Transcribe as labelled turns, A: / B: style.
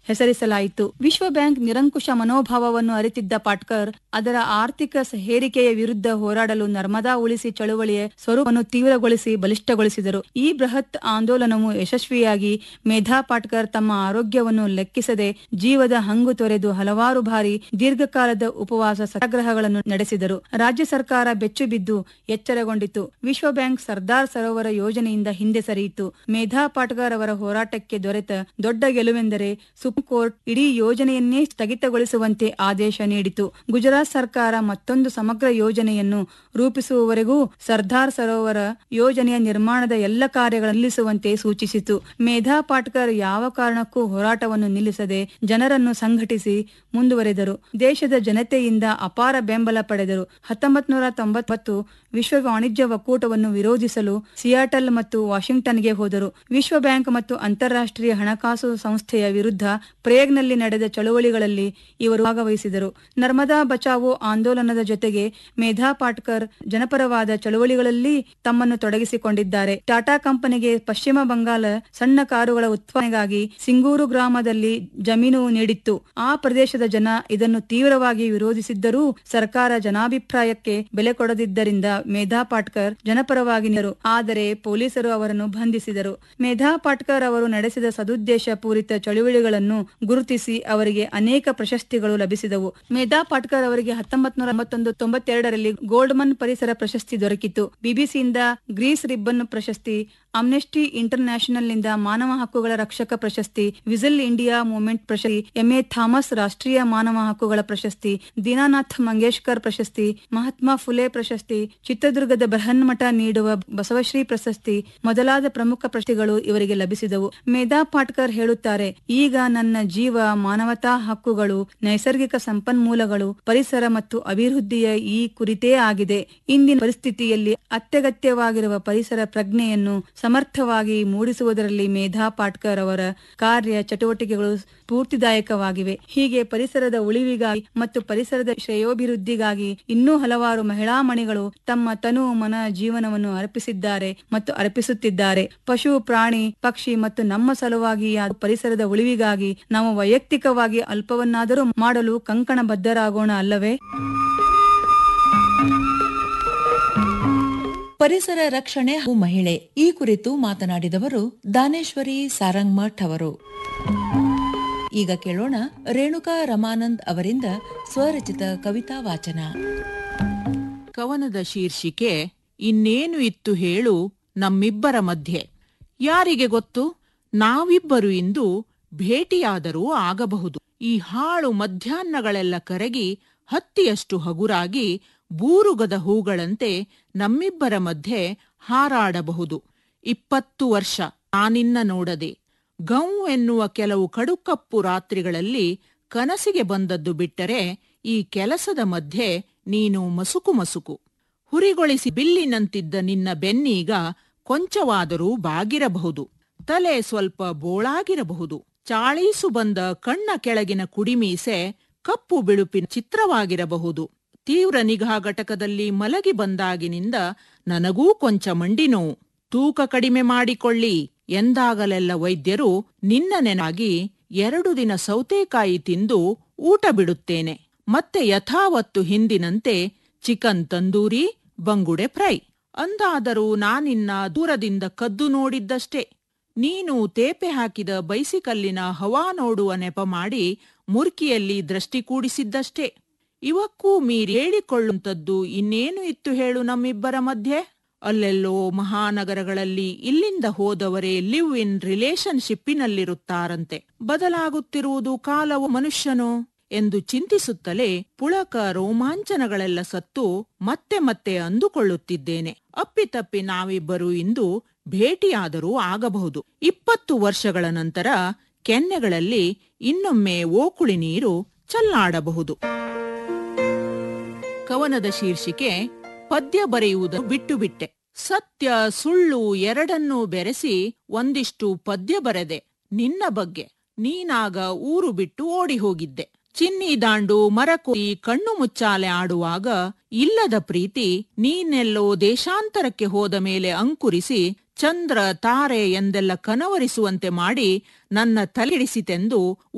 A: ಹೆಸರಿಸಲಾಯಿತು ವಿಶ್ವ ಬ್ಯಾಂಕ್ ನಿರಂಕುಶ ಮನೋಭಾವವನ್ನು ಅರಿತಿದ್ದ ಪಾಟ್ಕರ್ ಅದರ ಆರ್ಥಿಕ ಸ- ಹೇರಿಕೆಯ ವಿರುದ್ಧ ಹೋರಾಡಲು ನರ್ಮದಾ ಉಳಿಸಿ ಚಳುವಳಿಯ ಸ್ವರೂಪವನ್ನು ತೀವ್ರಗೊಳಿಸಿ ಬಲಿಷ್ಠಗೊಳಿಸಿದರು ಈ ಬೃಹತ್ ಆಂದೋಲನವು ಯಶಸ್ವಿಯಾಗಿ ಮೇಧಾ ಪಾಟ್ಕರ್ ತಮ್ಮ ಆರೋಗ್ಯವನ್ನು ಲೆಕ್ಕಿಸದೆ ಜೀವದ ಹಂಗು ತೊರೆದು ಹಲವಾರು ಬಾರಿ ದೀರ್ಘಕಾಲದ ಉಪವಾಸ ಸತ್ಯಾಗ್ರಹಗಳನ್ನು ನಡೆಸಿದರು ರಾಜ್ಯ ಸರ್ಕಾರ ಬೆಚ್ಚು ಬಿದ್ದು ಎಚ್ಚರಗೊಂಡಿತು ವಿಶ್ವ ಬ್ಯಾಂಕ್ ಸರ್ದಾರ್ ಸರೋವರ ಯೋಜನೆಯಿಂದ ಹಿಂದೆ ಸರಿಯಿತು ಮೇಧಾ ಪಾಟ್ಕರ್ ಅವರ ಹೋರಾಟಕ್ಕೆ ದೊರೆತ ದೊಡ್ಡ ಗೆಲುವೆಂದರೆ ಸುಪ್ರೀಂ ಕೋರ್ಟ್ ಇಡೀ ಯೋಜನೆಯನ್ನೇ ಸ್ಥಗಿತಗೊಳಿಸುವಂತೆ ಆದೇಶ ನೀಡಿತು ಗುಜರಾತ್ ಸರ್ಕಾರ ಮತ್ತೊಂದು ಸಮಗ್ರ ಯೋಜನೆಯನ್ನು ರೂಪಿಸುವವರೆಗೂ ಸರ್ದಾರ್ ಸರೋವರ ಯೋಜನೆಯ ನಿರ್ಮಾಣದ ಎಲ್ಲ ಕಾರ್ಯಗಳನ್ನು ನಿಲ್ಲಿಸುವಂತೆ ಸೂಚಿಸಿತು ಮೇಧಾ ಪಾಟ್ಕರ್ ಯಾವ ಕಾರಣಕ್ಕೂ ಹೋರಾಟವನ್ನು ನಿಲ್ಲಿಸದೆ ಜನರನ್ನು ಸಂಘಟಿಸಿ ಮುಂದುವರೆದರು ದೇಶದ ಜನತೆಯಿಂದ ಅಪಾರ ಬೆಂಬಲ ಪಡೆದರು ಹತ್ತೊಂಬತ್ ನೂರ ತೊಂಬತ್ತು ವಿಶ್ವ ವಾಣಿಜ್ಯ ಒಕ್ಕೂಟವನ್ನು ವಿರೋಧಿಸಲು ಸಿಯಾಟಲ್ ಮತ್ತು ವಾಷಿಂಗ್ಟನ್ಗೆ ಹೋದರು ವಿಶ್ವ ಬ್ಯಾಂಕ್ ಮತ್ತು ಅಂತಾರಾಷ್ಟ್ರೀಯ ಹಣಕಾಸು ಸಂಸ್ಥೆಯ ವಿರುದ್ಧ ಪ್ರೇಗ್ನಲ್ಲಿ ನಡೆದ ಚಳುವಳಿಗಳಲ್ಲಿ ಇವರು ಭಾಗವಹಿಸಿದರು ನರ್ಮದಾ ಬಚಾವೋ ಆಂದೋಲನದ ಜೊತೆಗೆ ಮೇಧಾ ಪಾಟ್ಕರ್ ಜನಪರವಾದ ಚಳುವಳಿಗಳಲ್ಲಿ ತಮ್ಮನ್ನು ತೊಡಗಿಸಿಕೊಂಡಿದ್ದಾರೆ ಟಾಟಾ ಕಂಪನಿಗೆ ಪಶ್ಚಿಮ ಬಂಗಾಳ ಸಣ್ಣ ಕಾರುಗಳ ಉತ್ಪಾದನೆಗಾಗಿ ಸಿಂಗೂರು ಗ್ರಾಮದಲ್ಲಿ ಜಮೀನು ನೀಡಿತ್ತು ಆ ಪ್ರದೇಶದ ಜನ ಇದನ್ನು ತೀವ್ರವಾಗಿ ವಿರೋಧಿಸಿದ್ದರೂ ಸರ್ಕಾರ ಜನಾಭಿಪ್ರಾಯಕ್ಕೆ ಬೆಲೆ ಕೊಡದಿದ್ದರಿಂದ ಮೇಧಾ ಪಾಟ್ಕರ್ ಜನಪರವಾಗಿ ನಿಂತರು ಆದರೆ ಪೊಲೀಸರು ಅವರನ್ನು ಬಂಧಿಸಿದರು ಮೇಧಾ ಪಾಟ್ಕರ್ ಅವರು ನಡೆಸಿದ ಸದುದ್ದೇಶ ಪೂರಿತ ಚಳುವಳಿಗಳನ್ನು ಗುರುತಿಸಿ ಅವರಿಗೆ ಅನೇಕ ಪ್ರಶಸ್ತಿಗಳು ಲಭಿಸಿದವು ಮೇಧಾ ಪಾಟ್ಕರ್ ಅವರಿಗೆ ಹತ್ತೊಂಬತ್ ನೂರ ಎಂಬತ್ತೊಂದು ತೊಂಬತ್ತೆರಡರಲ್ಲಿ ಗೋಲ್ಡ್ಮನ್ ಪರಿಸರ ಪ್ರಶಸ್ತಿ ದೊರಕಿತು ಬಿಬಿಸಿಯಿಂದ ಗ್ರೀಸ್ ರಿಬ್ಬನ್ ಪ್ರಶಸ್ತಿ ಅಮ್ನೆಸ್ಟಿ ಇಂಟರ್ ನ್ಯಾಷನಲ್ ನಿಂದ ಮಾನವ ಹಕ್ಕುಗಳ ರಕ್ಷಕ ಪ್ರಶಸ್ತಿ ವಿಸಿಲ್ ಇಂಡಿಯಾ ಮೂವ್ಮೆಂಟ್ ಪ್ರಶಸ್ತಿ ಎಂಎ ಥಾಮಸ್ ರಾಷ್ಟ್ರೀಯ ಮಾನವ ಹಕ್ಕುಗಳ ಪ್ರಶಸ್ತಿ ದೀನಾನಾಥ್ ಮಂಗೇಶ್ಕರ್ ಪ್ರಶಸ್ತಿ ಮಹಾತ್ಮ ಫುಲೆ ಪ್ರಶಸ್ತಿ ಚಿತ್ರದುರ್ಗದ ಬೃಹನ್ಮಠ ನೀಡುವ ಬಸವಶ್ರೀ ಪ್ರಶಸ್ತಿ ಮೊದಲಾದ ಪ್ರಮುಖ ಪ್ರಶಸ್ತಿಗಳು ಇವರಿಗೆ ಲಭಿಸಿದವು ಮೇಧಾ ಪಾಟ್ಕರ್ ಹೇಳುತ್ತಾರೆ ಈಗ ನನ್ನ ಜೀವ ಮಾನವತಾ ಹಕ್ಕುಗಳು ನೈಸರ್ಗಿಕ ಸಂಪನ್ಮೂಲಗಳು ಪರಿಸರ ಮತ್ತು ಅಭಿವೃದ್ಧಿಯ ಈ ಕುರಿತೇ ಆಗಿದೆ ಇಂದಿನ ಪರಿಸ್ಥಿತಿಯಲ್ಲಿ ಅತ್ಯಗತ್ಯವಾಗಿರುವ ಪರಿಸರ ಪ್ರಜ್ಞೆಯನ್ನು ಸಮರ್ಥವಾಗಿ ಮೂಡಿಸುವುದರಲ್ಲಿ ಮೇಧಾ ಪಾಟ್ಕರ್ ಅವರ ಕಾರ್ಯ ಚಟುವಟಿಕೆಗಳು ಸ್ಫೂರ್ತಿದಾಯಕವಾಗಿವೆ ಹೀಗೆ ಪರಿಸರದ ಉಳಿವಿಗಾಗಿ ಮತ್ತು ಪರಿಸರದ ಶ್ರೇಯೋಭಿವೃದ್ಧಿಗಾಗಿ ಇನ್ನೂ ಹಲವಾರು ಮಹಿಳಾ ಮಣಿಗಳು ತಮ್ಮ ತನು ಮನ ಜೀವನವನ್ನು ಅರ್ಪಿಸಿದ್ದಾರೆ ಮತ್ತು ಅರ್ಪಿಸುತ್ತಿದ್ದಾರೆ ಪಶು ಪ್ರಾಣಿ ಪಕ್ಷಿ ಮತ್ತು ನಮ್ಮ ಸಲುವಾಗಿ ಆ ಪರಿಸರದ ಉಳಿವಿಗಾಗಿ ನಾವು ವೈಯಕ್ತಿಕವಾಗಿ ಅಲ್ಪವನ್ನಾದರೂ ಮಾಡಲು ಕಂಕಣಬದ್ಧರಾಗೋಣ ಅಲ್ಲವೇ
B: ಪರಿಸರ ರಕ್ಷಣೆ ಹಾಗೂ ಮಹಿಳೆ ಈ ಕುರಿತು ಮಾತನಾಡಿದವರು ದಾನೇಶ್ವರಿ ಸಾರಂಗ್ಮಠ್ ಅವರು ಈಗ ಕೇಳೋಣ ರೇಣುಕಾ ರಮಾನಂದ್ ಅವರಿಂದ ಸ್ವರಚಿತ ಕವಿತಾ ವಾಚನ
C: ಕವನದ ಶೀರ್ಷಿಕೆ ಇನ್ನೇನು ಇತ್ತು ಹೇಳು ನಮ್ಮಿಬ್ಬರ ಮಧ್ಯೆ ಯಾರಿಗೆ ಗೊತ್ತು ನಾವಿಬ್ಬರು ಇಂದು ಭೇಟಿಯಾದರೂ ಆಗಬಹುದು ಈ ಹಾಳು ಮಧ್ಯಾಹ್ನಗಳೆಲ್ಲ ಕರಗಿ ಹತ್ತಿಯಷ್ಟು ಹಗುರಾಗಿ ಬೂರುಗದ ಹೂಗಳಂತೆ ನಮ್ಮಿಬ್ಬರ ಮಧ್ಯೆ ಹಾರಾಡಬಹುದು ಇಪ್ಪತ್ತು ವರ್ಷ ನಾನಿನ್ನ ನೋಡದೆ ಗೌ ಎನ್ನುವ ಕೆಲವು ಕಡುಕಪ್ಪು ರಾತ್ರಿಗಳಲ್ಲಿ ಕನಸಿಗೆ ಬಂದದ್ದು ಬಿಟ್ಟರೆ ಈ ಕೆಲಸದ ಮಧ್ಯೆ ನೀನು ಮಸುಕು ಮಸುಕು ಹುರಿಗೊಳಿಸಿ ಬಿಲ್ಲಿನಂತಿದ್ದ ನಿನ್ನ ಬೆನ್ನೀಗ ಕೊಂಚವಾದರೂ ಬಾಗಿರಬಹುದು ತಲೆ ಸ್ವಲ್ಪ ಬೋಳಾಗಿರಬಹುದು ಚಾಳೀಸು ಬಂದ ಕಣ್ಣ ಕೆಳಗಿನ ಕುಡಿಮೀಸೆ ಕಪ್ಪು ಬಿಳುಪಿನ ಚಿತ್ರವಾಗಿರಬಹುದು ತೀವ್ರ ನಿಗಾ ಘಟಕದಲ್ಲಿ ಮಲಗಿ ಬಂದಾಗಿನಿಂದ ನನಗೂ ಕೊಂಚ ಮಂಡಿ ನೋವು ತೂಕ ಕಡಿಮೆ ಮಾಡಿಕೊಳ್ಳಿ ಎಂದಾಗಲೆಲ್ಲ ವೈದ್ಯರು ನಿನ್ನ ನೆನಾಗಿ ಎರಡು ದಿನ ಸೌತೆಕಾಯಿ ತಿಂದು ಊಟ ಬಿಡುತ್ತೇನೆ ಮತ್ತೆ ಯಥಾವತ್ತು ಹಿಂದಿನಂತೆ ಚಿಕನ್ ತಂದೂರಿ ಬಂಗುಡೆ ಫ್ರೈ ಅಂದಾದರೂ ನಾನಿನ್ನ ದೂರದಿಂದ ಕದ್ದು ನೋಡಿದ್ದಷ್ಟೇ ನೀನು ತೇಪೆ ಹಾಕಿದ ಬೈಸಿಕಲ್ಲಿನ ಹವಾ ನೋಡುವ ನೆಪ ಮಾಡಿ ಮುರ್ಕಿಯಲ್ಲಿ ದೃಷ್ಟಿ ಕೂಡಿಸಿದ್ದಷ್ಟೇ ಇವಕ್ಕೂ ಮೀರಿ ಹೇಳಿಕೊಳ್ಳುವಂಥದ್ದು ಇನ್ನೇನು ಇತ್ತು ಹೇಳು ನಮ್ಮಿಬ್ಬರ ಮಧ್ಯೆ ಅಲ್ಲೆಲ್ಲೋ ಮಹಾನಗರಗಳಲ್ಲಿ ಇಲ್ಲಿಂದ ಹೋದವರೇ ಲಿವ್ ಇನ್ ರಿಲೇಶನ್ಶಿಪ್ಪಿನಲ್ಲಿರುತ್ತಾರಂತೆ ಬದಲಾಗುತ್ತಿರುವುದು ಕಾಲವು ಮನುಷ್ಯನು ಎಂದು ಚಿಂತಿಸುತ್ತಲೇ ಪುಳಕ ರೋಮಾಂಚನಗಳೆಲ್ಲ ಸತ್ತು ಮತ್ತೆ ಮತ್ತೆ ಅಂದುಕೊಳ್ಳುತ್ತಿದ್ದೇನೆ ಅಪ್ಪಿತಪ್ಪಿ ನಾವಿಬ್ಬರು ಇಂದು ಭೇಟಿಯಾದರೂ ಆಗಬಹುದು ಇಪ್ಪತ್ತು ವರ್ಷಗಳ ನಂತರ ಕೆನ್ನೆಗಳಲ್ಲಿ ಇನ್ನೊಮ್ಮೆ ಓಕುಳಿ ನೀರು ಚಲ್ಲಾಡಬಹುದು ಕವನದ ಶೀರ್ಷಿಕೆ ಪದ್ಯ ಬರೆಯುವುದು ಬಿಟ್ಟು ಬಿಟ್ಟೆ ಸತ್ಯ ಸುಳ್ಳು ಎರಡನ್ನೂ ಬೆರೆಸಿ ಒಂದಿಷ್ಟು ಪದ್ಯ ಬರೆದೆ ನಿನ್ನ ಬಗ್ಗೆ ನೀನಾಗ ಊರು ಬಿಟ್ಟು ಓಡಿ ಹೋಗಿದ್ದೆ ಚಿನ್ನಿ ದಾಂಡು ಮರಕೋರಿ ಕಣ್ಣು ಮುಚ್ಚಾಲೆ ಆಡುವಾಗ ಇಲ್ಲದ ಪ್ರೀತಿ ನೀನೆಲ್ಲೋ ದೇಶಾಂತರಕ್ಕೆ ಹೋದ ಮೇಲೆ ಅಂಕುರಿಸಿ ಚಂದ್ರ ತಾರೆ ಎಂದೆಲ್ಲ ಕನವರಿಸುವಂತೆ ಮಾಡಿ ನನ್ನ ತಲೆಡಿಸಿತೆಂದು